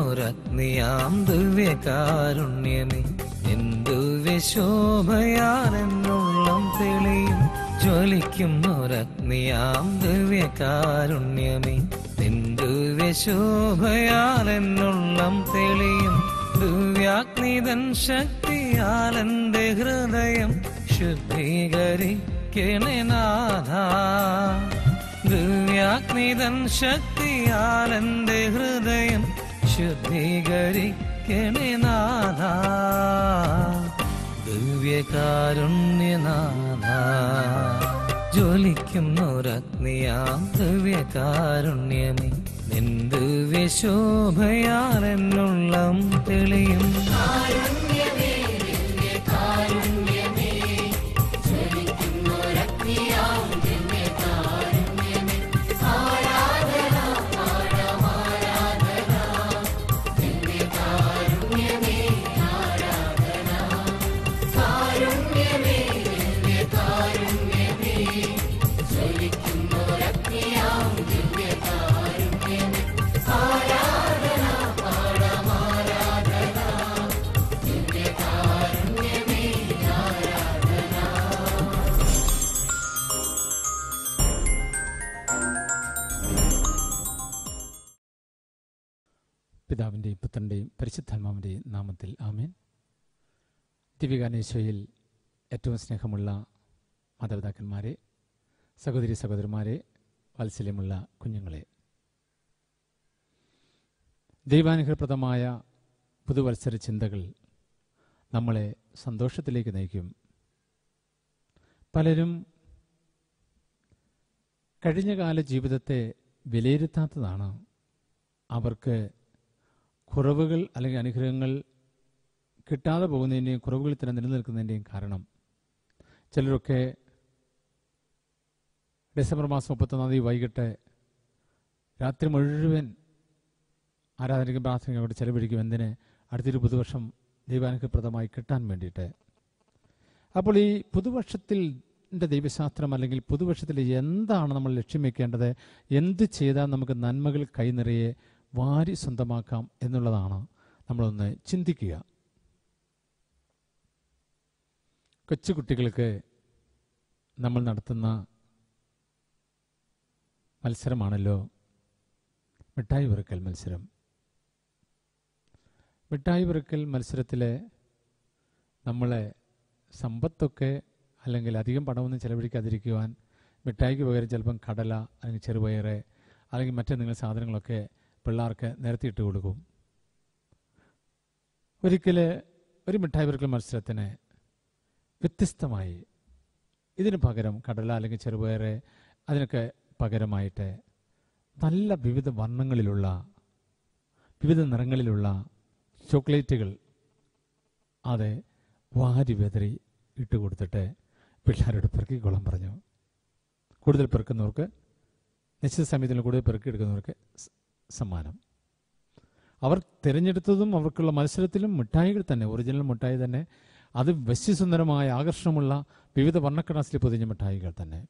ജ്വലിക്കുന്നൊരഗ്നിയാം ദിവ്യകാരുണ്യമേ എന്തു വിശോഭയാലെന്നുള്ളം തെളിയും ജ്വലിക്കുന്നൊരഗ്നിയാം ദിവ്യകാരുണ്യമേ എന്തു വിശോഭയാലെന്നുള്ളം തെളിയും ദിവ്യാഗ്നിതൻ ശക്തിയാലെന്റെ ഹൃദയം ശുദ്ധീകരിക്കണേ നാഥ ദിവ്യാഗ്നിതൻ ശക്തിയാലെന്റെ ഹൃദയം ശുദ്ധീകരിക്കണേ നാഥ ദിവ്യകാരുണ്യനാഥ ജ്വലിക്കുന്നൊരഗ്നിയാം ദിവ്യകാരുണ്യമേ നിന്ത് വിശോഭയാലെന്നുള്ളം തെളിയും പിതാവിൻ്റെയും പുത്രൻ്റെയും പരിശുദ്ധാത്മാവിൻ്റെയും നാമത്തിൽ ആമേൻ ദിവ്യഗാനേശ്വയിൽ ഏറ്റവും സ്നേഹമുള്ള മാതാപിതാക്കന്മാരെ സഹോദരി സഹോദരന്മാരെ വാത്സല്യമുള്ള കുഞ്ഞുങ്ങളെ ദൈവാനുഗ്രഹപ്രദമായ പുതുവത്സര ചിന്തകൾ നമ്മളെ സന്തോഷത്തിലേക്ക് നയിക്കും പലരും കഴിഞ്ഞകാല ജീവിതത്തെ വിലയിരുത്താത്തതാണ് അവർക്ക് കുറവുകൾ അല്ലെങ്കിൽ അനുഗ്രഹങ്ങൾ കിട്ടാതെ പോകുന്നതിൻ്റെയും കുറവുകളിൽ തന്നെ നിലനിൽക്കുന്നതിൻ്റെയും കാരണം ചിലരൊക്കെ ഡിസംബർ മാസം മുപ്പത്തൊന്നാം തീയതി വൈകിട്ട് രാത്രി മുഴുവൻ ആരാധനയ്ക്കും പ്രാർത്ഥനയ്ക്കും അവിടെ ചെലവഴിക്കും എന്തിന് അടുത്തൊരു പുതുവർഷം ദൈവാനുഗ്രഹപ്രദമായി കിട്ടാൻ വേണ്ടിയിട്ട് അപ്പോൾ ഈ പുതുവർഷത്തിൽ ദൈവശാസ്ത്രം അല്ലെങ്കിൽ പുതുവർഷത്തിൽ എന്താണ് നമ്മൾ ലക്ഷ്യം വെക്കേണ്ടത് എന്ത് ചെയ്താൽ നമുക്ക് നന്മകൾ കൈനിറയെ വാരി സ്വന്തമാക്കാം എന്നുള്ളതാണ് നമ്മളൊന്ന് ചിന്തിക്കുക കൊച്ചുകുട്ടികൾക്ക് നമ്മൾ നടത്തുന്ന മത്സരമാണല്ലോ മിഠായി പെറുക്കൽ മത്സരം മിഠായി പെറുക്കൽ മത്സരത്തിൽ നമ്മളെ സമ്പത്തൊക്കെ അല്ലെങ്കിൽ അധികം പണമൊന്നും ചെലവഴിക്കാതിരിക്കുവാൻ മിഠായിക്ക് പകരം ചിലപ്പം കടല അല്ലെങ്കിൽ ചെറുപയറ് അല്ലെങ്കിൽ മറ്റെന്തെങ്കിലും സാധനങ്ങളൊക്കെ പിള്ളേർക്ക് നിരത്തിയിട്ട് കൊടുക്കും ഒരിക്കൽ ഒരു മിഠായി പെറുക്കൽ മത്സരത്തിന് വ്യത്യസ്തമായി ഇതിന് പകരം കടല അല്ലെങ്കിൽ ചെറുപയറ് അതിനൊക്കെ പകരമായിട്ട് നല്ല വിവിധ വർണ്ണങ്ങളിലുള്ള വിവിധ നിറങ്ങളിലുള്ള ചോക്ലേറ്റുകൾ അത് വാരി വെതറി ഇട്ട് കൊടുത്തിട്ട് പിള്ളേരോട് പെറുക്കിക്കോളാൻ പറഞ്ഞു കൂടുതൽ പെറുക്കുന്നവർക്ക് നിശ്ചിത സമയത്തിന് കൂടുതൽ പെറുക്കിയെടുക്കുന്നവർക്ക് സ- സമ്മാനം അവർ തിരഞ്ഞെടുത്തതും അവർക്കുള്ള മത്സരത്തിലും മിഠായികൾ തന്നെ ഒറിജിനൽ മിഠായി തന്നെ അത് വശ്യസുന്ദരമായ ആകർഷണമുള്ള വിവിധ വർണ്ണക്കടലാസിൽ പൊതിഞ്ഞ മിഠായികൾ തന്നെ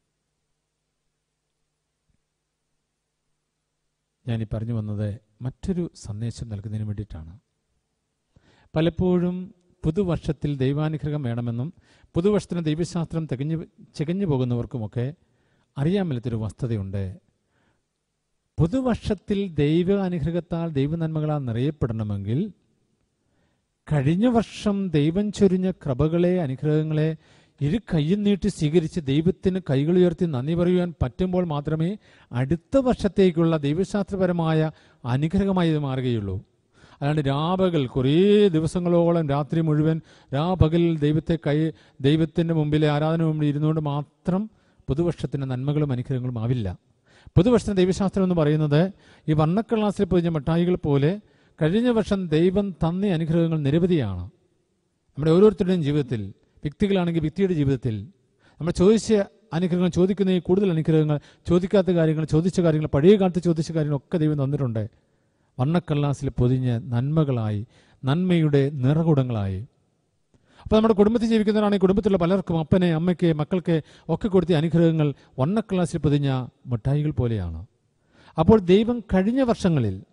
ഞാനീ പറഞ്ഞു വന്നത് മറ്റൊരു സന്ദേശം നൽകുന്നതിന് വേണ്ടിയിട്ടാണ് പലപ്പോഴും പുതുവർഷത്തിൽ ദൈവാനുഗ്രഹം വേണമെന്നും പുതുവർഷത്തിന് ദൈവശാസ്ത്രം തികഞ്ഞു ചികഞ്ഞു പോകുന്നവർക്കുമൊക്കെ അറിയാൻ മേലത്തൊരു വസ്തുതയുണ്ട് പുതുവർഷത്തിൽ ദൈവ അനുഗ്രഹത്താൽ ദൈവനന്മകളാൽ നിറയപ്പെടണമെങ്കിൽ കഴിഞ്ഞ വർഷം ദൈവം ചൊരിഞ്ഞ കൃപകളെ അനുഗ്രഹങ്ങളെ ഇരു കയ്യും നീട്ടി സ്വീകരിച്ച് ദൈവത്തിന് കൈകൾ ഉയർത്തി നന്ദി പറയുവാൻ പറ്റുമ്പോൾ മാത്രമേ അടുത്ത വർഷത്തേക്കുള്ള ദൈവശാസ്ത്രപരമായ അനുഗ്രഹമായി ഇത് മാറുകയുള്ളൂ അല്ലാണ്ട് രാപകൽ കുറേ ദിവസങ്ങളോളം രാത്രി മുഴുവൻ രാപകൽ ദൈവത്തെ കൈ ദൈവത്തിൻ്റെ മുമ്പിലെ ആരാധന മുമ്പിൽ ഇരുന്നുകൊണ്ട് മാത്രം പുതുവർഷത്തിൻ്റെ നന്മകളും അനുഗ്രഹങ്ങളും ആവില്ല പുതുവർഷത്തിന് ദൈവശാസ്ത്രം എന്ന് പറയുന്നത് ഈ വർണ്ണക്കള്ളാസിൽ പൊതിഞ്ഞ മിഠായികൾ പോലെ കഴിഞ്ഞ വർഷം ദൈവം തന്ന അനുഗ്രഹങ്ങൾ നിരവധിയാണ് നമ്മുടെ ഓരോരുത്തരുടെയും ജീവിതത്തിൽ വ്യക്തികളാണെങ്കിൽ വ്യക്തിയുടെ ജീവിതത്തിൽ നമ്മൾ ചോദിച്ച അനുഗ്രഹങ്ങൾ ചോദിക്കുന്ന ഈ കൂടുതൽ അനുഗ്രഹങ്ങൾ ചോദിക്കാത്ത കാര്യങ്ങൾ ചോദിച്ച കാര്യങ്ങൾ പഴയ കാലത്ത് ചോദിച്ച കാര്യങ്ങളൊക്കെ ദൈവം തന്നിട്ടുണ്ട് വർണ്ണക്കള്ളാസിൽ പൊതിഞ്ഞ് നന്മകളായി നന്മയുടെ നിറകുടങ്ങളായി അപ്പോൾ നമ്മുടെ കുടുംബത്തിൽ ജീവിക്കുന്നവരാണെങ്കിൽ കുടുംബത്തിലുള്ള പലർക്കും അപ്പനെ അമ്മയ്ക്ക് മക്കൾക്ക് ഒക്കെ കൊടുത്ത അനുഗ്രഹങ്ങൾ വർണ്ണക്കള്ളാസിൽ പൊതിഞ്ഞ മിഠായികൾ പോലെയാണ് അപ്പോൾ ദൈവം കഴിഞ്ഞ വർഷങ്ങളിൽ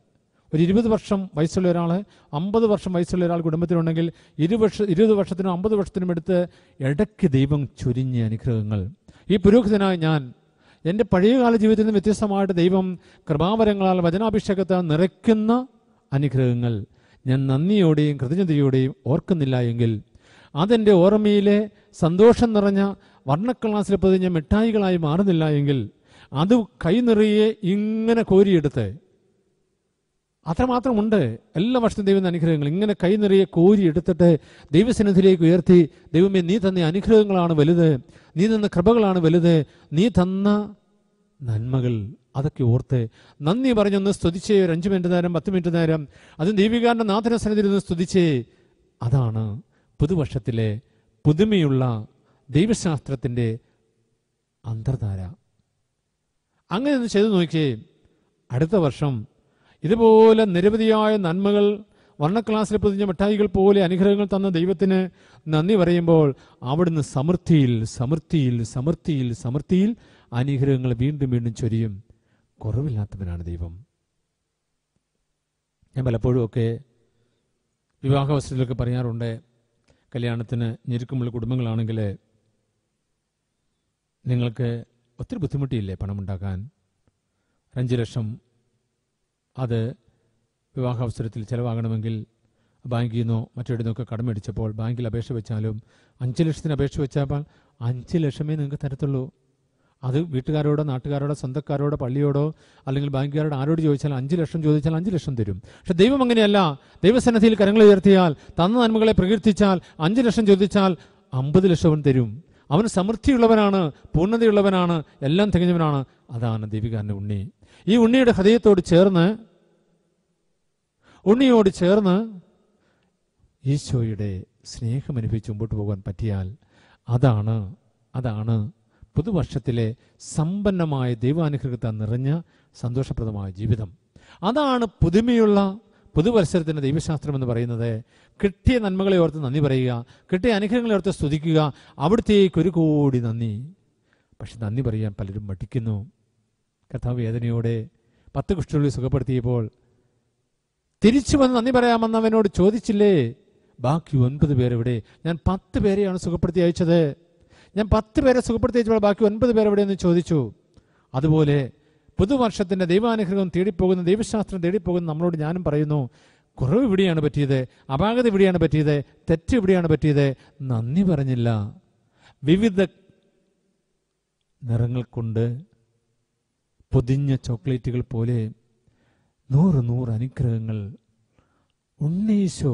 ഒരു ഇരുപത് വർഷം വയസ്സുള്ള ഒരാൾ അമ്പത് വർഷം വയസ്സുള്ള ഒരാൾ കുടുംബത്തിലുണ്ടെങ്കിൽ ഇരു വർഷ ഇരുപത് വർഷത്തിനും അമ്പത് വർഷത്തിനും എടുത്ത് ഇടയ്ക്ക് ദൈവം ചൊരിഞ്ഞ അനുഗ്രഹങ്ങൾ ഈ പുരോഹിതനായ ഞാൻ എൻ്റെ പഴയകാല ജീവിതത്തിൽ നിന്ന് വ്യത്യസ്തമായിട്ട് ദൈവം കൃപാവരങ്ങളാൽ വചനാഭിഷേകത്താൽ നിറയ്ക്കുന്ന അനുഗ്രഹങ്ങൾ ഞാൻ നന്ദിയോടെയും കൃതജ്ഞതയോടെയും ഓർക്കുന്നില്ല എങ്കിൽ അതെൻ്റെ ഓർമ്മയിലെ സന്തോഷം നിറഞ്ഞ വർണ്ണക്ലാസിൽ പൊതിഞ്ഞ മിഠായികളായി മാറുന്നില്ല എങ്കിൽ അത് കൈനിറയെ ഇങ്ങനെ കോരിയെടുത്ത് അത്രമാത്രമുണ്ട് എല്ലാ വർഷവും ദൈവം അനുഗ്രഹങ്ങൾ ഇങ്ങനെ കൈനിറയെ കോരി എടുത്തിട്ട് ദൈവസന്നിധിയിലേക്ക് ഉയർത്തി ദൈവമേ നീ തന്ന അനുഗ്രഹങ്ങളാണ് വലുത് നീ തന്ന കൃപകളാണ് വലുത് നീ തന്ന നന്മകൾ അതൊക്കെ ഓർത്ത് നന്ദി പറഞ്ഞൊന്ന് സ്തുതിച്ചേ ഒരു അഞ്ച് മിനിറ്റ് നേരം പത്ത് മിനിറ്റ് നേരം അതും ദൈവികാരൻ്റെ നാഥന സന്നിധിയിൽ ഒന്ന് സ്തുതിച്ചേ അതാണ് പുതുവർഷത്തിലെ പുതുമയുള്ള ദൈവശാസ്ത്രത്തിൻ്റെ അന്തർധാര അങ്ങനെ ഒന്ന് ചെയ്തു നോക്കിയേ അടുത്ത വർഷം ഇതുപോലെ നിരവധിയായ നന്മകൾ വർണ്ണക്ലാസ്സിൽ പൊതിഞ്ഞ മിഠായികൾ പോലെ അനുഗ്രഹങ്ങൾ തന്ന ദൈവത്തിന് നന്ദി പറയുമ്പോൾ അവിടുന്ന് സമൃദ്ധിയിൽ സമൃദ്ധിയിൽ സമൃദ്ധിയിൽ സമൃദ്ധിയിൽ അനുഗ്രഹങ്ങൾ വീണ്ടും വീണ്ടും ചൊരിയും കുറവില്ലാത്തവനാണ് ദൈവം ഞാൻ പലപ്പോഴും ഒക്കെ വിവാഹാവസ്ഥയിലൊക്കെ പറയാറുണ്ട് കല്യാണത്തിന് ഞെരുക്കമുള്ള കുടുംബങ്ങളാണെങ്കിൽ നിങ്ങൾക്ക് ഒത്തിരി ബുദ്ധിമുട്ടിയില്ലേ പണമുണ്ടാക്കാൻ അഞ്ച് ലക്ഷം അത് വിവാഹാവസരത്തിൽ ചിലവാകണമെങ്കിൽ ബാങ്കിൽ നിന്നോ മറ്റെവിടെ നിന്നൊക്കെ കടമേടിച്ചപ്പോൾ ബാങ്കിൽ അപേക്ഷ വെച്ചാലും അഞ്ച് ലക്ഷത്തിന് അപേക്ഷ വെച്ചാൽ അഞ്ച് ലക്ഷമേ നിങ്ങൾക്ക് തരത്തുള്ളൂ അത് വീട്ടുകാരോടോ നാട്ടുകാരോടോ സ്വന്തക്കാരോടോ പള്ളിയോടോ അല്ലെങ്കിൽ ബാങ്കുകാരോട് ആരോട് ചോദിച്ചാൽ അഞ്ച് ലക്ഷം ചോദിച്ചാൽ അഞ്ച് ലക്ഷം തരും പക്ഷെ ദൈവം അങ്ങനെയല്ല ദൈവസന്നിധിയിൽ കരങ്ങൾ ഉയർത്തിയാൽ തന്ന നന്മകളെ പ്രകീർത്തിച്ചാൽ അഞ്ച് ലക്ഷം ചോദിച്ചാൽ അമ്പത് ലക്ഷം അവൻ തരും അവൻ സമൃദ്ധിയുള്ളവനാണ് പൂർണ്ണതയുള്ളവനാണ് എല്ലാം തികഞ്ഞവനാണ് അതാണ് ദൈവികാരൻ്റെ ഉണ്ണി ഈ ഉണ്ണിയുടെ ഹൃദയത്തോട് ചേർന്ന് ഉണ്ണിയോട് ചേർന്ന് ഈശോയുടെ സ്നേഹം അനുഭവിച്ച് മുമ്പോട്ട് പോകാൻ പറ്റിയാൽ അതാണ് അതാണ് പുതുവർഷത്തിലെ സമ്പന്നമായ ദൈവാനുഗ്രഹത്താൽ നിറഞ്ഞ സന്തോഷപ്രദമായ ജീവിതം അതാണ് പുതുമയുള്ള പുതുവത്സരത്തിൻ്റെ ദൈവശാസ്ത്രം എന്ന് പറയുന്നത് കിട്ടിയ നന്മകളെ ഓർത്ത് നന്ദി പറയുക കിട്ടിയ അനുഗ്രഹങ്ങളെ ഓർത്ത് സ്തുതിക്കുക അവിടുത്തേക്ക് ഒരു കോടി നന്ദി പക്ഷെ നന്ദി പറയാൻ പലരും മടിക്കുന്നു കർത്താവ് വേദനയോടെ പത്ത് കുഷ്ഠരോഗി സുഖപ്പെടുത്തിയപ്പോൾ തിരിച്ചു വന്ന് നന്ദി പറയാമെന്നവനോട് ചോദിച്ചില്ലേ ബാക്കി ഒൻപത് പേരെവിടെ ഞാൻ പത്ത് പേരെയാണ് സുഖപ്പെടുത്തി അയച്ചത് ഞാൻ പത്ത് പേരെ സുഖപ്പെടുത്തി അയച്ചപ്പോൾ ബാക്കി ഒൻപത് പേരെവിടെയെന്ന് ചോദിച്ചു അതുപോലെ പുതുവർഷത്തിന്റെ ദൈവാനുഗ്രഹം തേടിപ്പോകുന്ന ദൈവശാസ്ത്രം തേടിപ്പോകുന്ന നമ്മളോട് ഞാനും പറയുന്നു കുറവ് ഇവിടെയാണ് പറ്റിയത് അപാകത ഇവിടെയാണ് പറ്റിയത് തെറ്റ് ഇവിടെയാണ് പറ്റിയത് നന്ദി പറഞ്ഞില്ല വിവിധ നിറങ്ങൾ കൊണ്ട് പൊതിഞ്ഞ ചോക്ലേറ്റുകൾ പോലെ നൂറ് നൂറ് അനുഗ്രഹങ്ങൾ ഉണ്ണീശോ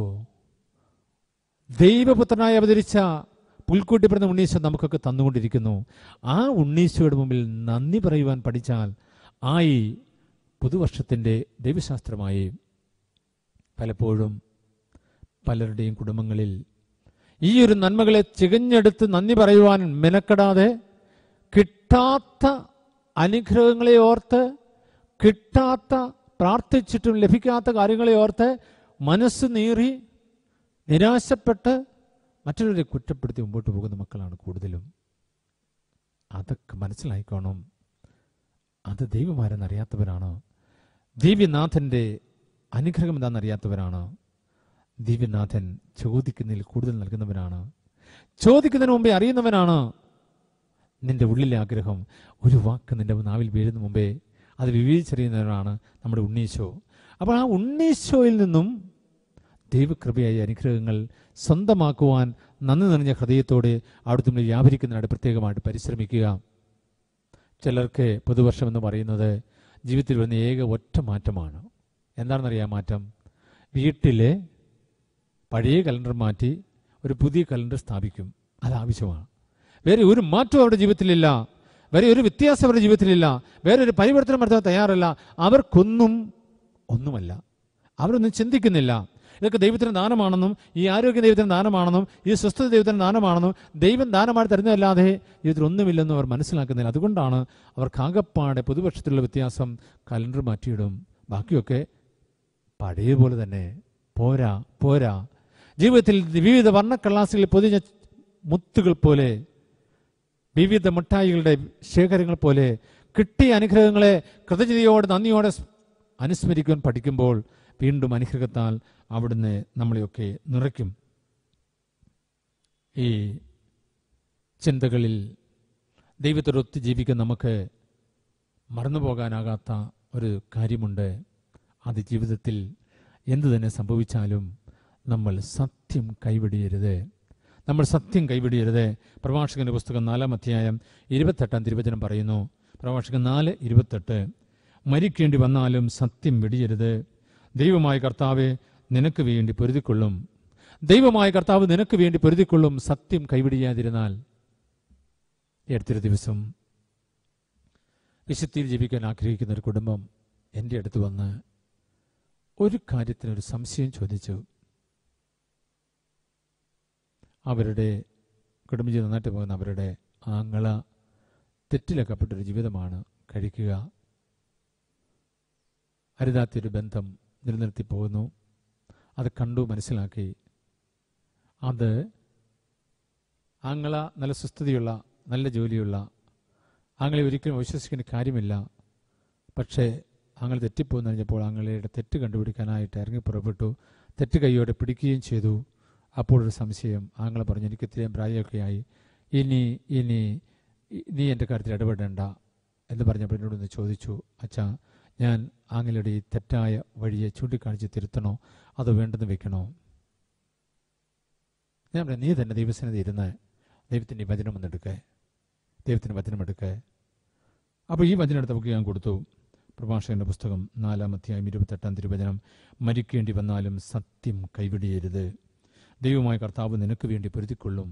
ദൈവപുത്രനായി അവതരിച്ച പുൽക്കൂട്ടി പിറന്ന ഉണ്ണീശോ നമുക്കൊക്കെ തന്നുകൊണ്ടിരിക്കുന്നു ആ ഉണ്ണീശോയുടെ മുമ്പിൽ നന്ദി പറയുവാൻ പഠിച്ചാൽ ആയി പുതുവർഷത്തിൻ്റെ ദൈവശാസ്ത്രമായി പലപ്പോഴും പലരുടെയും കുടുംബങ്ങളിൽ ഈ ഒരു നന്മകളെ ചികഞ്ഞെടുത്ത് നന്ദി പറയുവാൻ മെനക്കെടാതെ കിട്ടാത്ത അനുഗ്രഹങ്ങളെ ഓർത്ത് കിട്ടാത്ത പ്രാർത്ഥിച്ചിട്ടും ലഭിക്കാത്ത കാര്യങ്ങളെ ഓർത്ത് മനസ്സ് നീറി നിരാശപ്പെട്ട് മറ്റുള്ളവരെ കുറ്റപ്പെടുത്തി മുമ്പോട്ട് പോകുന്ന മക്കളാണ് കൂടുതലും അതൊക്കെ മനസ്സിലായിക്കോണം അത് ദൈവമാരെന്നറിയാത്തവരാണ് ദിവ്യനാഥന്റെ അനുഗ്രഹം എന്താണെന്നറിയാത്തവരാണ് ദിവ്യനാഥൻ ചോദിക്കുന്നതിൽ കൂടുതൽ നൽകുന്നവനാണ് ചോദിക്കുന്നതിന് മുമ്പേ അറിയുന്നവനാണ് നിന്റെ ഉള്ളിലെ ആഗ്രഹം ഒരു വാക്ക് നിന്റെ നാവിൽ വീഴുന്ന മുമ്പേ അത് വിവേചിച്ചറിയുന്നവനാണ് നമ്മുടെ ഉണ്ണീശോ അപ്പോൾ ആ ഉണ്ണീശോയിൽ നിന്നും ദൈവകൃപയായ അനുഗ്രഹങ്ങൾ സ്വന്തമാക്കുവാൻ നന്ദി നിറഞ്ഞ ഹൃദയത്തോടെ അവിടുത്തെ മുന്നിൽ വ്യാപരിക്കുന്നതിനായിട്ട് പ്രത്യേകമായിട്ട് പരിശ്രമിക്കുക ചിലർക്ക് പുതുവർഷം എന്ന് പറയുന്നത് ജീവിതത്തിൽ വരുന്ന ഏക ഒറ്റ മാറ്റമാണ് എന്താണെന്നറിയാം മാറ്റം വീട്ടിലെ പഴയ കലണ്ടർ മാറ്റി ഒരു പുതിയ കലണ്ടർ സ്ഥാപിക്കും അത് ആവശ്യമാണ് വേറെ ഒരു മാറ്റവും അവരുടെ ജീവിതത്തിലില്ല വേറെ ഒരു വ്യത്യാസം അവരുടെ ജീവിതത്തിലില്ല വേറെ ഒരു പരിവർത്തനം വരുത്താൻ തയ്യാറല്ല അവർക്കൊന്നും ഒന്നുമല്ല അവരൊന്നും ചിന്തിക്കുന്നില്ല ഇതൊക്കെ ദൈവത്തിന് ദാനമാണെന്നും ഈ ആരോഗ്യ ദൈവത്തിന് ദാനമാണെന്നും ഈ സ്വസ്ഥത ദൈവത്തിന് ദാനമാണെന്നും ദൈവം ദാനമായി തരുന്നതല്ലാതെ ഇതിലൊന്നുമില്ലെന്നും അവർ മനസ്സിലാക്കുന്നില്ല അതുകൊണ്ടാണ് അവർക്ക് ആകപ്പാടെ പുതുപക്ഷത്തിലുള്ള വ്യത്യാസം കലണ്ടർ മാറ്റിയിടും ബാക്കിയൊക്കെ പഴയ പോലെ തന്നെ പോരാ പോരാ ജീവിതത്തിൽ വിവിധ വർണ്ണക്കള്ളാസുകളിൽ പൊതിഞ്ഞ മുത്തുകൾ പോലെ വിവിധ മിഠായികളുടെ ശേഖരങ്ങൾ പോലെ കിട്ടിയ അനുഗ്രഹങ്ങളെ കൃതജ്ഞതയോടെ നന്ദിയോടെ സ് അനുസ്മരിക്കുവാൻ പഠിക്കുമ്പോൾ വീണ്ടും അനുഗ്രഹത്താൽ അവിടുന്ന് നമ്മളെയൊക്കെ നിറയ്ക്കും ഈ ചിന്തകളിൽ ദൈവത്തോടൊത്ത് ജീവിക്കാൻ നമുക്ക് മറന്നു പോകാനാകാത്ത ഒരു കാര്യമുണ്ട് അത് ജീവിതത്തിൽ എന്തു തന്നെ സംഭവിച്ചാലും നമ്മൾ സത്യം കൈവിടിയരുത് നമ്മൾ സത്യം കൈവിടിയരുത് പ്രഭാഷകന്റെ പുസ്തകം നാലാം അധ്യായം ഇരുപത്തെട്ടാം തിരുവചനം പറയുന്നു പ്രഭാഷകൻ നാല് ഇരുപത്തെട്ട് മരിക്കേണ്ടി വന്നാലും സത്യം വെടിയരുത് ദൈവമായ കർത്താവെ നിനക്ക് വേണ്ടി പൊരുതിക്കൊള്ളും ദൈവമായ കർത്താവ് നിനക്ക് വേണ്ടി പൊരുതിക്കൊള്ളും സത്യം കൈവിടിയാതിരുന്നാൽ ഈ അടുത്തൊരു ദിവസം വിശുദ്ധിയിൽ ജീവിക്കാൻ ആഗ്രഹിക്കുന്ന ഒരു കുടുംബം എൻ്റെ അടുത്ത് വന്ന് ഒരു കാര്യത്തിനൊരു സംശയം ചോദിച്ചു അവരുടെ കുടുംബജീവിതം നന്നായിട്ട് പോകുന്ന അവരുടെ ആങ്ങള തെറ്റിലക്കപ്പെട്ടൊരു ജീവിതമാണ് കഴിക്കുക അരുതാത്തൊരു ബന്ധം നിലനിർത്തി പോകുന്നു അത് കണ്ടു മനസ്സിലാക്കി അത് ആങ്ങള നല്ല സുസ്ഥിതിയുള്ള നല്ല ജോലിയുള്ള ആങ്ങളെ ഒരിക്കലും വിശ്വസിക്കേണ്ട കാര്യമില്ല പക്ഷേ ആങ്ങൾ തെറ്റിപ്പോന്ന് കഴിഞ്ഞപ്പോൾ ആങ്ങളയുടെ തെറ്റ് കണ്ടുപിടിക്കാനായിട്ട് ഇറങ്ങി പുറപ്പെട്ടു തെറ്റ് കൈയോടെ പിടിക്കുകയും ചെയ്തു അപ്പോൾ ഒരു സംശയം ആങ്ങളെ പറഞ്ഞു എനിക്ക് ഇത്രയും പ്രായമൊക്കെ ആയി ഇനി ഇനി ഇ- നീ എൻ്റെ കാര്യത്തിൽ ഇടപെടേണ്ട എന്ന് പറഞ്ഞപ്പോൾ എന്നോടൊന്ന് ചോദിച്ചു അച്ഛാ ഞാൻ ആങ്ങളുടെ ഈ തെറ്റായ വഴിയെ ചൂണ്ടിക്കാണിച്ച് തിരുത്തണോ അതോ വേണ്ടെന്ന് വെക്കണോ ഞാൻ പറയാം നീ തന്നെ ദൈവസേനത ഇരുന്ന് ദൈവത്തിൻ്റെ ഈ വചനം ഒന്നെടുക്കേ ദൈവത്തിൻ്റെ വചനം എടുക്കേ അപ്പോൾ ഈ വചനം എടുത്ത് നമുക്ക് ഞാൻ കൊടുത്തു പ്രഭാഷകന്റെ പുസ്തകം നാലാം അധ്യായം ഇരുപത്തെട്ടാം തിരുവചനം മരിക്കേണ്ടി വന്നാലും സത്യം കൈവിടിയരുത് ദൈവമായ കർത്താവ് നിനക്ക് വേണ്ടി പൊരുതിക്കൊള്ളും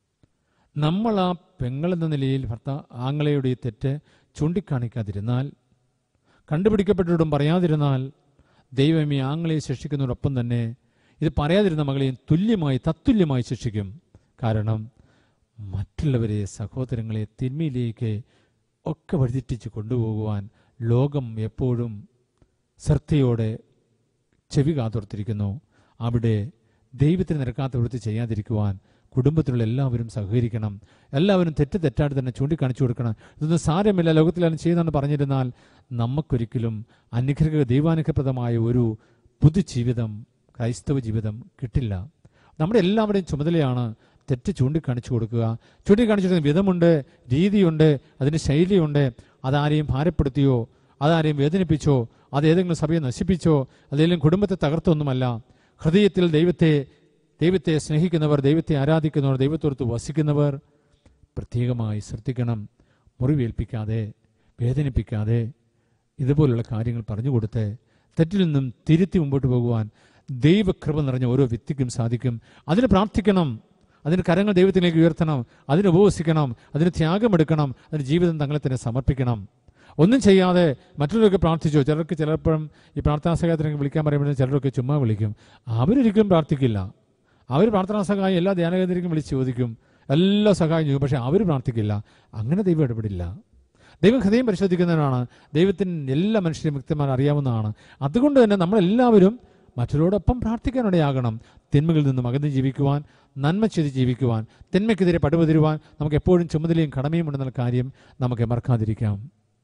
നമ്മൾ ആ പെങ്ങളെന്ന നിലയിൽ ഭർത്താ ആങ്ങളയുടെ ഈ തെറ്റ് ചൂണ്ടിക്കാണിക്കാതിരുന്നാൽ കണ്ടുപിടിക്കപ്പെട്ടിട്ടും പറയാതിരുന്നാൽ ദൈവം ഈ ആങ്ങളെ ശിക്ഷിക്കുന്നതോടൊപ്പം തന്നെ ഇത് പറയാതിരുന്ന മകളെയും തുല്യമായി തത്തുല്യമായി ശിക്ഷിക്കും കാരണം മറ്റുള്ളവരെ സഹോദരങ്ങളെ തിന്മയിലേക്ക് ഒക്കെ വഴിതെറ്റിച്ച് കൊണ്ടുപോകുവാൻ ലോകം എപ്പോഴും ശ്രദ്ധയോടെ ചെവി കാത്തോർത്തിരിക്കുന്നു അവിടെ ദൈവത്തിന് നിരക്കാത്ത വൃത്തി ചെയ്യാതിരിക്കുവാൻ കുടുംബത്തിലുള്ള എല്ലാവരും സഹകരിക്കണം എല്ലാവരും തെറ്റ് തെറ്റായിട്ട് തന്നെ ചൂണ്ടിക്കാണിച്ചു കൊടുക്കണം ഇതൊന്നും സാരമില്ല ലോകത്തിലാണ് ചെയ്യുന്നതെന്ന് പറഞ്ഞിരുന്നാൽ നമുക്കൊരിക്കലും അനുഗ്രഹ ദൈവാനുഗ്രഹപ്രദമായ ഒരു പുതുജീവിതം ക്രൈസ്തവ ജീവിതം കിട്ടില്ല നമ്മുടെ എല്ലാവരുടെയും ചുമതലയാണ് തെറ്റ് ചൂണ്ടിക്കാണിച്ചു കൊടുക്കുക ചൂണ്ടിക്കാണിച്ചു കൊടുക്കുന്ന വിധമുണ്ട് രീതിയുണ്ട് അതിന് ശൈലിയുണ്ട് അതാരെയും ഭാരപ്പെടുത്തിയോ അതാരെയും വേദനിപ്പിച്ചോ അത് ഏതെങ്കിലും സഭയെ നശിപ്പിച്ചോ അതേതെങ്കിലും കുടുംബത്തെ തകർത്തൊന്നുമല്ല ഹൃദയത്തിൽ ദൈവത്തെ ദൈവത്തെ സ്നേഹിക്കുന്നവർ ദൈവത്തെ ആരാധിക്കുന്നവർ ദൈവത്തോടത്ത് വസിക്കുന്നവർ പ്രത്യേകമായി ശ്രദ്ധിക്കണം മുറിവേൽപ്പിക്കാതെ വേദനിപ്പിക്കാതെ ഇതുപോലുള്ള കാര്യങ്ങൾ പറഞ്ഞു കൊടുത്ത് തെറ്റിൽ നിന്നും തിരുത്തി മുമ്പോട്ട് പോകുവാൻ ദൈവകൃപ നിറഞ്ഞ ഓരോ വ്യക്തിക്കും സാധിക്കും അതിന് പ്രാർത്ഥിക്കണം അതിന് കരങ്ങൾ ദൈവത്തിലേക്ക് ഉയർത്തണം അതിന് ഉപവസിക്കണം അതിന് ത്യാഗമെടുക്കണം അതിന് ജീവിതം തങ്ങളെ തന്നെ സമർപ്പിക്കണം ഒന്നും ചെയ്യാതെ മറ്റുള്ളവരൊക്കെ പ്രാർത്ഥിച്ചോ ചിലർക്ക് ചിലപ്പോഴും ഈ പ്രാർത്ഥനാ സഹായത്തിനൊക്കെ വിളിക്കാൻ പറയുമ്പോൾ ചിലരൊക്കെ ചുമ്മാ വിളിക്കും അവരൊരിക്കലും പ്രാർത്ഥിക്കില്ല അവർ പ്രാർത്ഥനാ സഹായം എല്ലാ ധ്യാനകേന്ദ്രക്കും വിളിച്ച് ചോദിക്കും എല്ലാ സഹായം ചെയ്യും പക്ഷെ അവർ പ്രാർത്ഥിക്കില്ല അങ്ങനെ ദൈവം ഇടപെടില്ല ദൈവം ഹൃദയം പരിശോധിക്കുന്നവനാണ് ദൈവത്തിന് എല്ലാ മനുഷ്യരെയും വ്യക്തമായി അറിയാവുന്നതാണ് അതുകൊണ്ട് തന്നെ നമ്മളെല്ലാവരും മറ്റുള്ളവരോടൊപ്പം പ്രാർത്ഥിക്കാനിടയാകണം തിന്മകളിൽ നിന്നും അകന്ന് ജീവിക്കുവാൻ നന്മ ചെയ്ത് ജീവിക്കുവാൻ തിന്മയ്ക്കെതിരെ പടുപതിരുവാൻ നമുക്ക് എപ്പോഴും ചുമതലയും കടമയും ഉണ്ടെന്ന കാര്യം നമുക്ക് മറക്കാതിരിക്കാം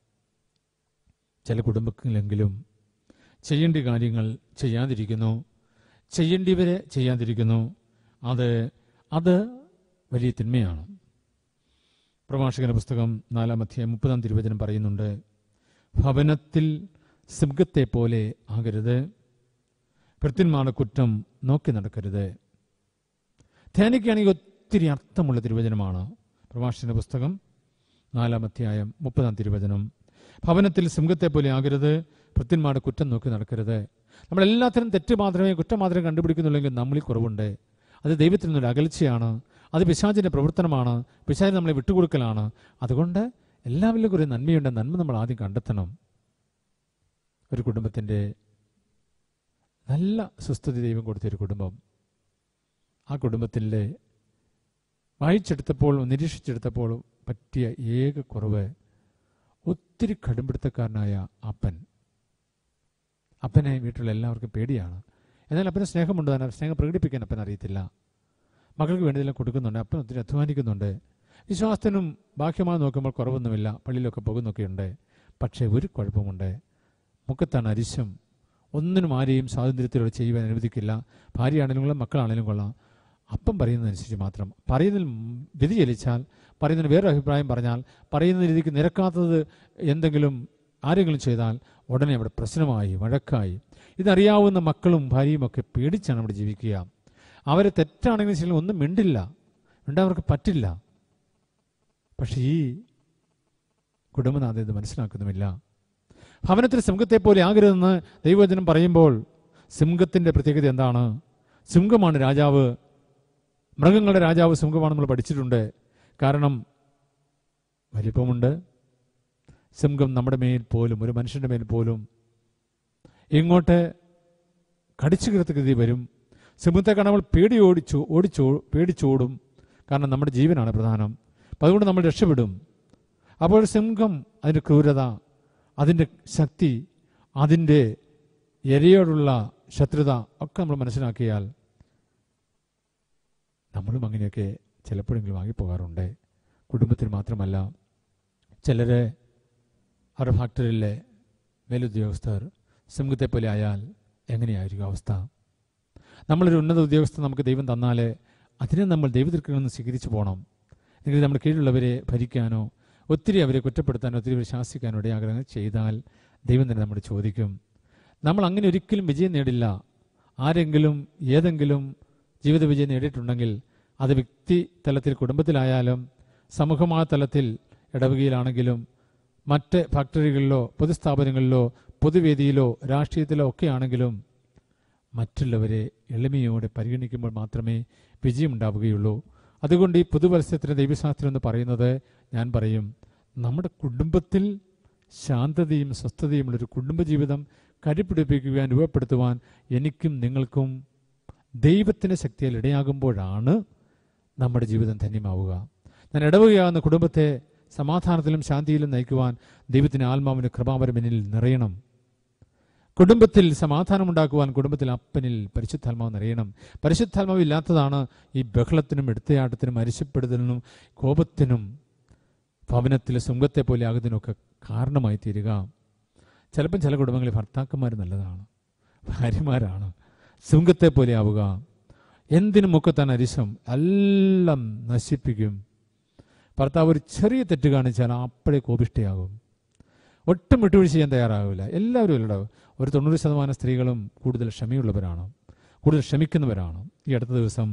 ചില കുടുംബങ്ങളിലെങ്കിലും ചെയ്യേണ്ട കാര്യങ്ങൾ ചെയ്യാതിരിക്കുന്നു ചെയ്യേണ്ടിവരെ ചെയ്യാതിരിക്കുന്നു അത് അത് വലിയ തിന്മയാണ് പ്രഭാഷകന്റെ പുസ്തകം നാലാം അധ്യായം മുപ്പതാം തിരുവചനം പറയുന്നുണ്ട് ഭവനത്തിൽ സിംഹത്തെ പോലെ ആകരുത് ഭൃത്യന്മാരുടെ കുറ്റം നോക്കി നടക്കരുത് ധ്യാനിക്കുകയാണെങ്കിൽ ഒത്തിരി അർത്ഥമുള്ള തിരുവചനമാണ് പ്രഭാഷകന്റെ പുസ്തകം നാലാം അധ്യായം മുപ്പതാം തിരുവചനം ഭവനത്തിൽ സിംഹത്തെ പോലെ ആകരുത് ഭൃത്യന്മാരുടെ കുറ്റം നോക്കി നടക്കരുത് നമ്മളെല്ലാത്തിനും തെറ്റ് മാത്രമേ കുറ്റം മാത്രമേ കണ്ടുപിടിക്കുന്നുള്ളെങ്കിൽ നമ്മളിൽ കുറവുണ്ട് അത് ദൈവത്തിൽ നിന്നൊരു അകൽച്ചയാണ് അത് പിശാചിന്റെ പ്രവർത്തനമാണ് പിശാചിന് നമ്മളെ വിട്ടുകൊടുക്കലാണ് അതുകൊണ്ട് എല്ലാവരിലും കുറേ നന്മയുണ്ട് നന്മ നമ്മൾ ആദ്യം കണ്ടെത്തണം ഒരു കുടുംബത്തിൻ്റെ നല്ല സുസ്ഥിതി ദൈവം കൊടുത്ത ഒരു കുടുംബം ആ കുടുംബത്തിലെ വായിച്ചെടുത്തപ്പോൾ നിരീക്ഷിച്ചെടുത്തപ്പോൾ പറ്റിയ ഏക കുറവ് ഒത്തിരി കടുംപിടുത്തക്കാരനായ അപ്പൻ അപ്പനെ വീട്ടിലുള്ള എല്ലാവർക്കും പേടിയാണ് എന്നാൽ അപ്പന് സ്നേഹമുണ്ട് തന്നെ സ്നേഹം പ്രകടിപ്പിക്കാൻ അപ്പൻ അറിയത്തില്ല മകൾക്ക് വേണ്ടിയെല്ലാം കൊടുക്കുന്നുണ്ട് അപ്പൻ ഒത്തിരി അധ്വാനിക്കുന്നുണ്ട് വിശ്വാസത്തിനും ബാഹ്യമായി നോക്കുമ്പോൾ കുറവൊന്നുമില്ല പള്ളിയിലൊക്കെ പോകുന്നൊക്കെയുണ്ട് പക്ഷേ ഒരു കുഴപ്പമുണ്ട് മുഖത്താണ് അരിശം ഒന്നിനും ആരെയും സ്വാതന്ത്ര്യത്തിലൂടെ ചെയ്യുവാൻ അനുവദിക്കില്ല ഭാര്യയാണെങ്കിലും കൊള്ളാം മക്കളാണെങ്കിലും കൊള്ളാം അപ്പം പറയുന്നതനുസരിച്ച് മാത്രം പറയുന്നതിൽ വ്യതിചലിച്ചാൽ പറയുന്നതിന് വേറൊരു അഭിപ്രായം പറഞ്ഞാൽ പറയുന്ന രീതിക്ക് നിരക്കാത്തത് എന്തെങ്കിലും ആരെങ്കിലും ചെയ്താൽ ഉടനെ അവിടെ പ്രശ്നമായി വഴക്കായി ഇതറിയാവുന്ന മക്കളും ഭാര്യയും ഒക്കെ പേടിച്ചാണ് അവിടെ ജീവിക്കുക അവരെ തെറ്റാണെങ്കിലും ശരി ഒന്നും മിണ്ടില്ല മിണ്ടാൻ അവർക്ക് പറ്റില്ല പക്ഷേ ഈ കുടുംബനാഥ ഇത് മനസ്സിലാക്കുന്നുമില്ല ഭവനത്തിൽ സിംഹത്തെ പോലെ ആകരുതെന്ന് ദൈവവചനം പറയുമ്പോൾ സിംഹത്തിന്റെ പ്രത്യേകത എന്താണ് സിംഹമാണ് രാജാവ് മൃഗങ്ങളുടെ രാജാവ് സിംഹമാണ് നമ്മൾ പഠിച്ചിട്ടുണ്ട് കാരണം വലിപ്പമുണ്ട് സിംഹം നമ്മുടെ മേൽ പോലും ഒരു മനുഷ്യന്റെ മേൽ പോലും ഇങ്ങോട്ട് കടിച്ചു കീർത്തഗതി വരും സിംഹത്തെ കാണുമ്പോൾ പേടി ഓടിച്ചു ഓടിച്ചോ പേടിച്ചോടും കാരണം നമ്മുടെ ജീവനാണ് പ്രധാനം അപ്പം അതുകൊണ്ട് നമ്മൾ രക്ഷപ്പെടും അപ്പോൾ സിംഹം അതിൻ്റെ ക്രൂരത അതിൻ്റെ ശക്തി അതിൻ്റെ ഇരയോടുള്ള ശത്രുത ഒക്കെ നമ്മൾ മനസ്സിലാക്കിയാൽ നമ്മളും അങ്ങനെയൊക്കെ ചിലപ്പോഴെങ്കിലും വാങ്ങിപ്പോകാറുണ്ട് കുടുംബത്തിന് മാത്രമല്ല ചിലരെ അവരുടെ ഫാക്ടറിയിലെ മേലുദ്യോഗസ്ഥർ സിംഹത്തെ പോലെ ആയാൽ എങ്ങനെയായിരിക്കും അവസ്ഥ നമ്മളൊരു ഉന്നത ഉദ്യോഗസ്ഥൻ നമുക്ക് ദൈവം തന്നാൽ അതിനെ നമ്മൾ ദൈവത്തിൽക്കിൽ നിന്ന് സ്വീകരിച്ചു പോകണം എങ്കിൽ നമ്മുടെ കീഴിലുള്ളവരെ ഭരിക്കാനോ ഒത്തിരി അവരെ കുറ്റപ്പെടുത്താനോ ഒത്തിരി അവരെ ശാസിക്കാനോ ഇടയാഗ്രഹം ചെയ്താൽ ദൈവം തന്നെ നമ്മൾ ചോദിക്കും നമ്മൾ അങ്ങനെ ഒരിക്കലും വിജയം നേടില്ല ആരെങ്കിലും ഏതെങ്കിലും ജീവിത വിജയം നേടിയിട്ടുണ്ടെങ്കിൽ അത് വ്യക്തി തലത്തിൽ കുടുംബത്തിലായാലും സമൂഹമായ തലത്തിൽ ഇടവകയിലാണെങ്കിലും മറ്റ് ഫാക്ടറികളിലോ പൊതുസ്ഥാപനങ്ങളിലോ പൊതുവേദിയിലോ രാഷ്ട്രീയത്തിലോ ഒക്കെ ആണെങ്കിലും മറ്റുള്ളവരെ എളിമയോടെ പരിഗണിക്കുമ്പോൾ മാത്രമേ വിജയമുണ്ടാവുകയുള്ളൂ അതുകൊണ്ട് ഈ പുതുവത്സരത്തിന് ദൈവശാസ്ത്രം എന്ന് പറയുന്നത് ഞാൻ പറയും നമ്മുടെ കുടുംബത്തിൽ ശാന്തതയും സ്വസ്ഥതയുമുള്ളൊരു കുടുംബജീവിതം കരുപിടിപ്പിക്കുവാൻ രൂപപ്പെടുത്തുവാൻ എനിക്കും നിങ്ങൾക്കും ദൈവത്തിൻ്റെ ശക്തിയിൽ ഇടയാകുമ്പോഴാണ് നമ്മുടെ ജീവിതം ധന്യമാവുക ഞാൻ ഇടവുകയാകുന്ന കുടുംബത്തെ സമാധാനത്തിലും ശാന്തിയിലും നയിക്കുവാൻ ദൈവത്തിന് ആത്മാവിൻ്റെ കൃപാവരം എന്നിൽ നിറയണം കുടുംബത്തിൽ സമാധാനമുണ്ടാക്കുവാൻ കുടുംബത്തിൽ അപ്പനിൽ പരിശുദ്ധാത്മാവ് നിറയണം പരിശുദ്ധാത്മാവ് ഇല്ലാത്തതാണ് ഈ ബഹളത്തിനും എടുത്തയാട്ടത്തിനും അരിശപ്പെടുത്തലിനും കോപത്തിനും ഭവനത്തിൽ സുഖത്തെ പോലെ ആകുന്നതിനൊക്കെ കാരണമായി തീരുക ചിലപ്പം ചില കുടുംബങ്ങളിൽ ഭർത്താക്കന്മാർ നല്ലതാണ് ഭാര്യമാരാണ് സുഖത്തെ പോലെ ആവുക എന്തിനും മുക്കത്താൻ അരിശം എല്ലാം നശിപ്പിക്കും ഭർത്താവ് ഒരു ചെറിയ തെറ്റ് കാണിച്ചാൽ അപ്പോഴേ കോപിഷ്ടയാകും ഒട്ടും വിട്ടുവീഴ്ച ചെയ്യാൻ തയ്യാറാവില്ല എല്ലാവരും അല്ലടോ ഒരു തൊണ്ണൂറ് ശതമാനം സ്ത്രീകളും കൂടുതൽ ക്ഷമയുള്ളവരാണ് കൂടുതൽ ക്ഷമിക്കുന്നവരാണ് ഈ അടുത്ത ദിവസം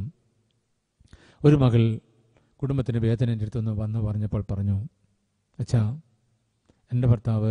ഒരു മകൾ കുടുംബത്തിൻ്റെ വേദന എൻ്റെ അടുത്തുനിന്ന് വന്ന് പറഞ്ഞപ്പോൾ പറഞ്ഞു അച്ഛാ എൻ്റെ ഭർത്താവ്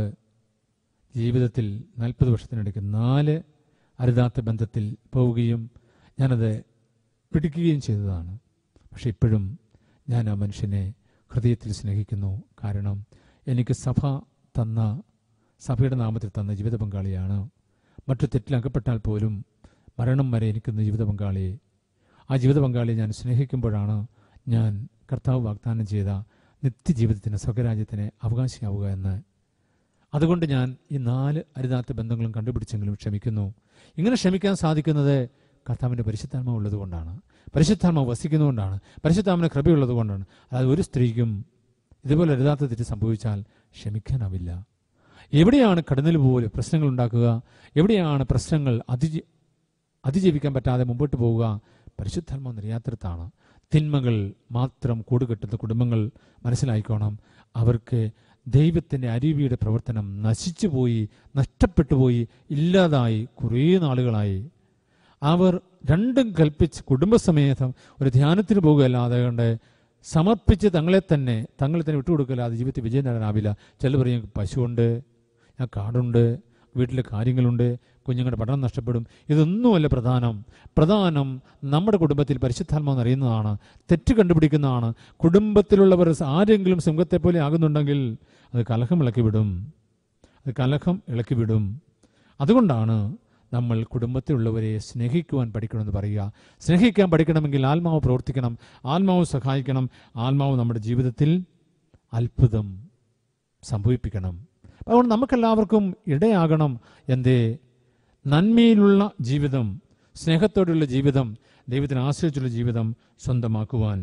ജീവിതത്തിൽ നാൽപ്പത് വർഷത്തിനിടയ്ക്ക് നാല് അരുതാത്ത ബന്ധത്തിൽ പോവുകയും ഞാനത് പിടിക്കുകയും ചെയ്തതാണ് പക്ഷെ ഇപ്പോഴും ഞാൻ ആ മനുഷ്യനെ ഹൃദയത്തിൽ സ്നേഹിക്കുന്നു കാരണം എനിക്ക് സഭ തന്ന സഭയുടെ നാമത്തിൽ തന്ന ജീവിത പങ്കാളിയാണ് മറ്റു തെറ്റിലകപ്പെട്ടാൽ പോലും മരണം വരെ എനിക്കുന്ന ജീവിത പങ്കാളിയെ ആ ജീവിത പങ്കാളിയെ ഞാൻ സ്നേഹിക്കുമ്പോഴാണ് ഞാൻ കർത്താവ് വാഗ്ദാനം ചെയ്ത നിത്യജീവിതത്തിന് സ്വകരാജ്യത്തിന് അവകാശിയാവുക എന്ന് അതുകൊണ്ട് ഞാൻ ഈ നാല് അരുതാത്ത ബന്ധങ്ങളും കണ്ടുപിടിച്ചെങ്കിലും ക്ഷമിക്കുന്നു ഇങ്ങനെ ക്ഷമിക്കാൻ സാധിക്കുന്നത് കർത്താവിൻ്റെ പരിശുദ്ധാത്മാവ് ഉള്ളതുകൊണ്ടാണ് പരിശുദ്ധാത്മാവ് വസിക്കുന്നതുകൊണ്ടാണ് പരിശുദ്ധാത്മാവിന് കൃപയുള്ളത് കൊണ്ടാണ് അതായത് ഒരു സ്ത്രീക്കും ഇതുപോലെ അരുതാത്ത തെറ്റ് സംഭവിച്ചാൽ ക്ഷമിക്കാനാവില്ല എവിടെയാണ് കടന്നൽ പോലെ പ്രശ്നങ്ങൾ ഉണ്ടാക്കുക എവിടെയാണ് പ്രശ്നങ്ങൾ അതിജീ അതിജീവിക്കാൻ പറ്റാതെ മുമ്പോട്ട് പോവുക പരിശുദ്ധാത്മാവ് നിര്യാത്രത്താണ് തിന്മകൾ മാത്രം കൂടുകെട്ടുന്ന കുടുംബങ്ങൾ മനസ്സിലായിക്കോണം അവർക്ക് ദൈവത്തിൻ്റെ അരുവിയുടെ പ്രവർത്തനം നശിച്ചുപോയി നഷ്ടപ്പെട്ടുപോയി ഇല്ലാതായി കുറേ നാളുകളായി അവർ രണ്ടും കൽപ്പിച്ച് കുടുംബസമേതം ഒരു ധ്യാനത്തിന് പോകുകയല്ലാതെ കൊണ്ട് സമർപ്പിച്ച് തങ്ങളെ തന്നെ തങ്ങളെ തന്നെ വിട്ടുകൊടുക്കല്ലാതെ ജീവിതത്തിൽ വിജയം നേടാനാവില്ല ചില പറയും പശുവുണ്ട് ഞാൻ കാടുണ്ട് വീട്ടിലെ കാര്യങ്ങളുണ്ട് കുഞ്ഞുങ്ങളുടെ പഠനം നഷ്ടപ്പെടും ഇതൊന്നുമല്ല പ്രധാനം പ്രധാനം നമ്മുടെ കുടുംബത്തിൽ പരിശുദ്ധാത്മാവ് അറിയുന്നതാണ് തെറ്റ് കണ്ടുപിടിക്കുന്നതാണ് കുടുംബത്തിലുള്ളവർ ആരെങ്കിലും സിംഹത്തെ പോലെ ആകുന്നുണ്ടെങ്കിൽ അത് കലഹം ഇളക്കിവിടും അത് കലഹം ഇളക്കിവിടും അതുകൊണ്ടാണ് നമ്മൾ കുടുംബത്തിലുള്ളവരെ സ്നേഹിക്കുവാൻ പഠിക്കണമെന്ന് പറയുക സ്നേഹിക്കാൻ പഠിക്കണമെങ്കിൽ ആത്മാവ് പ്രവർത്തിക്കണം ആത്മാവ് സഹായിക്കണം ആത്മാവ് നമ്മുടെ ജീവിതത്തിൽ അത്ഭുതം സംഭവിപ്പിക്കണം അതുകൊണ്ട് നമുക്കെല്ലാവർക്കും ഇടയാകണം എന്തേ നന്മയിലുള്ള ജീവിതം സ്നേഹത്തോടുള്ള ജീവിതം ദൈവത്തിനെ ആശ്രയിച്ചുള്ള ജീവിതം സ്വന്തമാക്കുവാൻ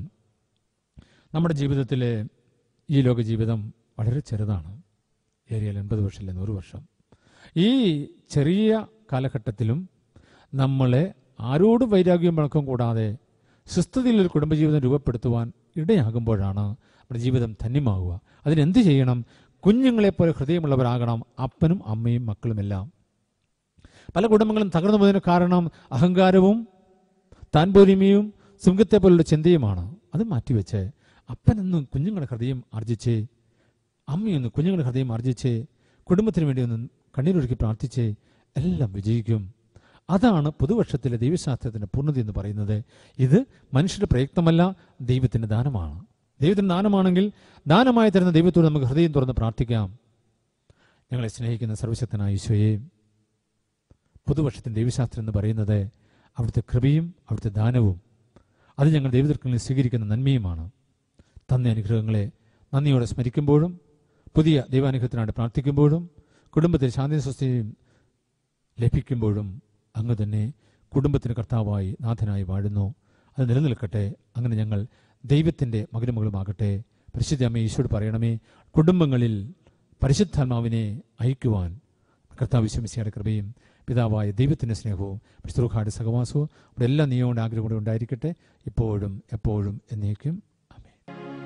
നമ്മുടെ ജീവിതത്തിലെ ഈ ലോക ജീവിതം വളരെ ചെറുതാണ് ഏരിയയിൽ എൺപത് വർഷമില്ല നൂറ് വർഷം ഈ ചെറിയ കാലഘട്ടത്തിലും നമ്മളെ ആരോടും വൈരാഗ്യം വഴക്കം കൂടാതെ സുസ്ഥിതിയിലൊരു കുടുംബജീവിതം രൂപപ്പെടുത്തുവാൻ ഇടയാകുമ്പോഴാണ് നമ്മുടെ ജീവിതം ധന്യമാകുക അതിനെന്ത് ചെയ്യണം കുഞ്ഞുങ്ങളെപ്പോലെ ഹൃദയമുള്ളവരാകണം അപ്പനും അമ്മയും മക്കളുമെല്ലാം പല കുടുംബങ്ങളും തകർന്നു പോയതിന് കാരണം അഹങ്കാരവും താൻ പോരിമയും സിംഹത്തെ പോലുള്ള ചിന്തയുമാണ് അത് മാറ്റിവെച്ച് അപ്പനെന്ന് കുഞ്ഞുങ്ങളുടെ ഹൃദയം ആർജിച്ച് അമ്മയൊന്ന് കുഞ്ഞുങ്ങളുടെ ഹൃദയം ആർജിച്ച് കുടുംബത്തിന് വേണ്ടി ഒന്ന് കണ്ണീരൊഴുക്കി പ്രാർത്ഥിച്ച് എല്ലാം വിജയിക്കും അതാണ് പുതുവർഷത്തിലെ ദൈവശാസ്ത്രത്തിന്റെ പൂർണ്ണത എന്ന് പറയുന്നത് ഇത് മനുഷ്യരുടെ പ്രയത്നമല്ല ദൈവത്തിന്റെ ദാനമാണ് ദൈവത്തിന്റെ ദാനമാണെങ്കിൽ ദാനമായി തരുന്ന ദൈവത്തോട് നമുക്ക് ഹൃദയം തുറന്ന് പ്രാർത്ഥിക്കാം ഞങ്ങളെ സ്നേഹിക്കുന്ന സർവശക്തനായ ഈശോയെ പുതുവർഷത്തിന്റെ ദൈവശാസ്ത്രം എന്ന് പറയുന്നത് അവിടുത്തെ കൃപയും അവിടുത്തെ ദാനവും അത് ഞങ്ങൾ ദൈവത്തിൽക്കലിൽ സ്വീകരിക്കുന്ന നന്മയുമാണ് തന്ന അനുഗ്രഹങ്ങളെ നന്ദിയോടെ സ്മരിക്കുമ്പോഴും പുതിയ ദൈവാനുഗ്രഹത്തിനായിട്ട് പ്രാർത്ഥിക്കുമ്പോഴും കുടുംബത്തിൽ ശാന്തി സ്വസ്ഥയും ലഭിക്കുമ്പോഴും അങ്ങ് തന്നെ കുടുംബത്തിന് കർത്താവായി നാഥനായി വാഴുന്നു അത് നിലനിൽക്കട്ടെ അങ്ങനെ ഞങ്ങൾ ദൈവത്തിൻ്റെ മകനും മകളുമാകട്ടെ പരിശുദ്ധ അമ്മ ഈശോട് പറയണമേ കുടുംബങ്ങളിൽ പരിശുദ്ധാത്മാവിനെ അയക്കുവാൻ കർത്താവ് വിശ്വമിസിയുടെ കൃപയും പിതാവായ ദൈവത്തിൻ്റെ സ്നേഹവും വിശുദ്ധാട് സഹവാസവും ഇവിടെ എല്ലാ നിയമങ്ങളുടെ ആഗ്രഹം കൂടെ ഉണ്ടായിരിക്കട്ടെ ഇപ്പോഴും എപ്പോഴും എന്നേക്കും ആമേൻ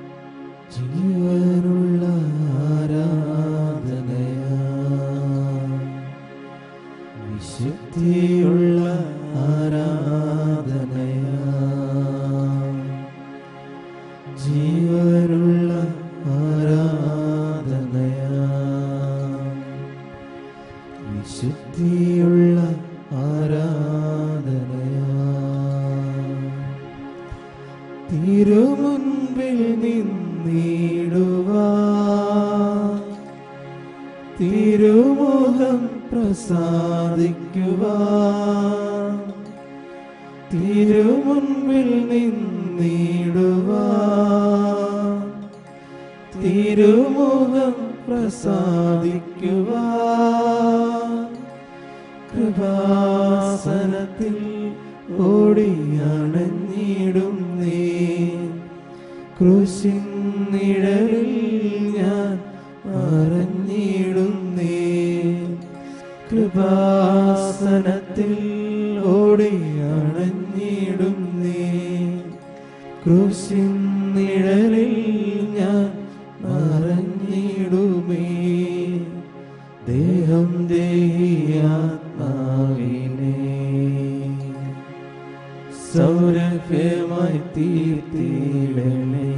ജീവനുള്ള ആരാധനയാ വിശുദ്ധിയുള്ള ആരാധനയാ ജീവനുള്ള ആരാധനയാ വിശുദ്ധിയുള്ള ആരാധനയാ തിരുമുൻപിൽ നിന്നിടുവാ തിരുമുഖം പ്രസാദിക്കുവാ തിരുമുൻപിൽ നിന്നിടുവാ തിരുമുഖം പ്രസാദിക്കുവാ കൃപാസനത്തിൽ ഓടിയണഞ്ഞിടും നീ ക്രൂശിൻ നിഴലിൽ ഞാൻ മറഞ്ഞിടും നീ കൃപാസനത്തിൽ ഓടിയണഞ്ഞിടും നീ ക്രൂശിൻ നിഴലിൽ ഞാൻ മറഞ്ഞിടുമേ ദേഹം ദേഹിയാത്മാവിനെ സൗരഭ്യമായി തീർത്തിടണേ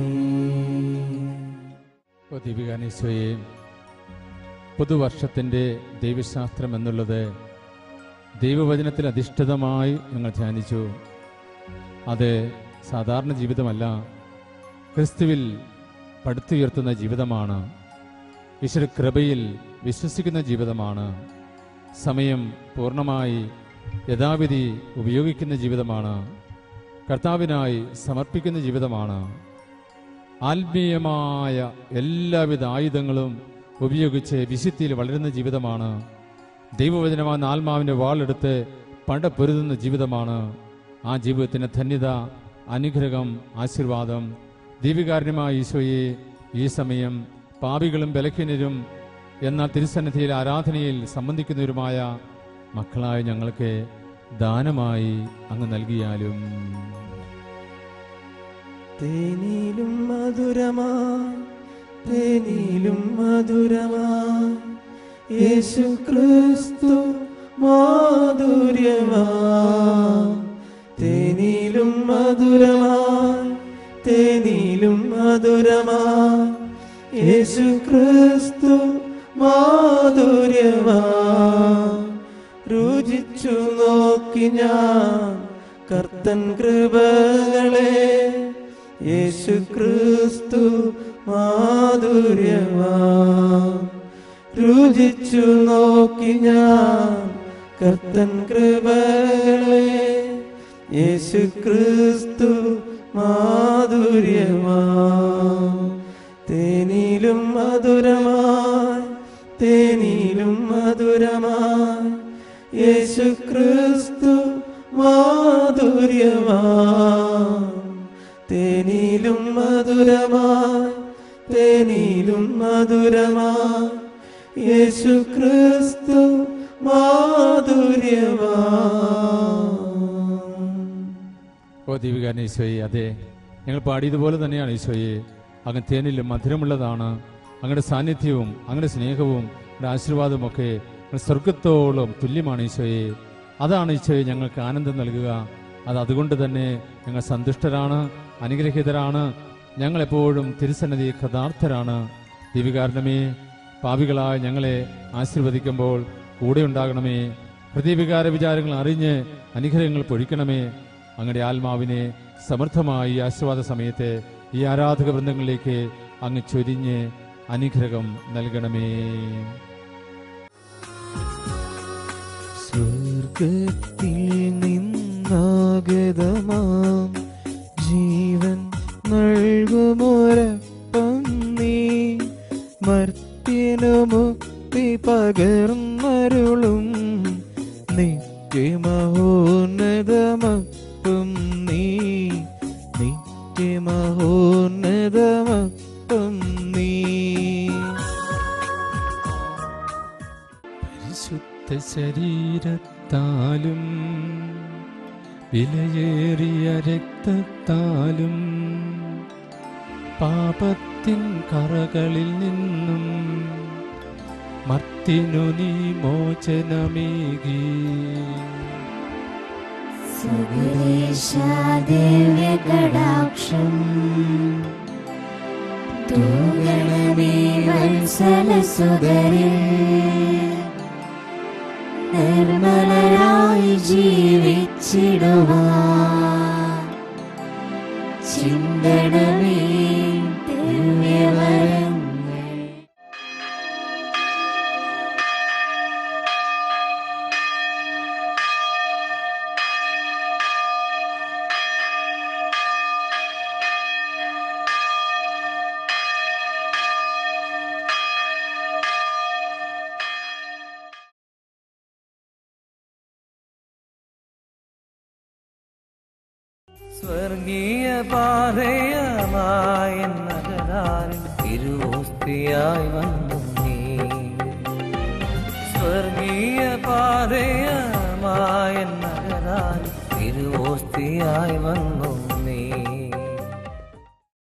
ഓ ദീപികാനീശ്വയെ പുതുവർഷത്തിൻ്റെ ദൈവശാസ്ത്രം എന്നുള്ളത് ദൈവവചനത്തിൽ അധിഷ്ഠിതമായി ഞങ്ങൾ ധ്യാനിച്ചു അത് സാധാരണ ജീവിതമല്ല ക്രിസ്തുവിൽ പടുത്തുയർത്തുന്ന ജീവിതമാണ് ഈശ്വര കൃപയിൽ വിശ്വസിക്കുന്ന ജീവിതമാണ് സമയം പൂർണ്ണമായി യഥാവിധി ഉപയോഗിക്കുന്ന ജീവിതമാണ് കർത്താവിനായി സമർപ്പിക്കുന്ന ജീവിതമാണ് ആത്മീയമായ എല്ലാവിധ ആയുധങ്ങളും ഉപയോഗിച്ച് വിശുദ്ധിയിൽ വളരുന്ന ജീവിതമാണ് ദൈവവചനമാകുന്ന ആത്മാവിന്റെ വാളെടുത്ത് പടപ്പൊരുതുന്ന ജീവിതമാണ് ആ ജീവിതത്തിന്റെ ധന്യത അനുഗ്രഹം ആശീർവാദം ദീപികാരനുമായ ഈശോയെ ഈ സമയം പാപികളും ബലഹീനരും എന്നാൽ തിരുസന്നിധിയിൽ ആരാധനയിൽ സംബന്ധിക്കുന്നവരുമായ മക്കളായ ഞങ്ങൾക്ക് ദാനമായി അങ്ങ് നൽകിയാലും തേനിലും മധുരമായി തേനിലും മധുരമായി യേശു ക്രിസ്തു മാധുര്യമാ തേനിലും മധുരമായി തേനിലും മധുരമായി യേശു ക്രിസ്തു മാധുര്യമാ രുചിച്ചു നോക്കി ഞാൻ കർത്തൻ കൃപകളെ യേശു ക്രിസ്തു മാധുര്യമാ രുചിച്ചു നോക്കി ഞാൻ കർത്തൻ കൃപകളെ യേശു ക്രിസ്തു മാധുര്യമാ തേനിലും മധുരമായി തേനിലും മധുരമായി യേശു ക്രിസ്തു മാധുര്യമാ തേനിലും മധുരമായി തേനിലും മധുരമായി യേശു ക്രിസ്തു മാധുര്യവാ ഓ ദീപികാരൻ ഈശോയെ അതെ ഞങ്ങൾ പാടിയതുപോലെ തന്നെയാണ് ഈശോയെ അങ്ങ് തേനിലും മധുരമുള്ളതാണ് അങ്ങയുടെ സാന്നിധ്യവും അങ്ങയുടെ സ്നേഹവും അങ്ങയുടെ ആശീർവാദവും ഒക്കെ അങ്ങ് സ്വർഗത്തോളം തുല്യമാണ് ഈശോയെ അതാണ് ഈശോയെ ഞങ്ങൾക്ക് ആനന്ദം നൽകുക അത് അതുകൊണ്ട് തന്നെ ഞങ്ങൾ സന്തുഷ്ടരാണ് അനുഗ്രഹീതരാണ് ഞങ്ങൾ എപ്പോഴും തിരുസന്നതി കഥാർത്ഥരാണ് ദീപികാരണമേ പാപികളായ ഞങ്ങളെ ആശീർവദിക്കുമ്പോൾ കൂടെ ഉണ്ടാകണമേ ഹൃദയവികാര വിചാരങ്ങൾ അറിഞ്ഞ് അനുഗ്രഹങ്ങൾ പൊഴിക്കണമേ അങ്ങയുടെ ആത്മാവിനെ സമൃദ്ധമായി ഈ ആശീർവാദ സമയത്ത് ഈ ആരാധക വൃന്ദങ്ങളിലേക്ക് അങ്ങ് ചൊരിഞ്ഞ് അനുഗ്രഹം നൽകണമേ സ്വർഗത്തിൽ നിന്നാഗതമാം ജീവൻ നൽകുമൊരപ്പം നീ മർത്യനു മുക്തി പകർന്നരുളും നിത്യമഹോന്നതമപ്പം നീ നിത്യമഹോന്നതമപ്പം നീ പരിശുദ്ധ ശരീരത്താലും വിലയേറിയ രക്തത്താലും പാപത്തിൻ കറകളിൽ നിന്നും മർത്തിനു നീ മോചനമേകി ദിവ്യകടാക്ഷം തൂകണമേ വത്സലസുതരിൽ നിർമ്മലരായി ജീവിച്ചിടുവാൻ ചിന്തണമേ ദിവ്യവരങ്ങൾ സ്വർഗീയ പാതയമായ നഗരാരിൽ തിരുവോസ്തിയായി വന്നു നീ സ്വർഗീയ പാതയമായ നഗരാരിൽ തിരുവോസ്തിയായി വന്നു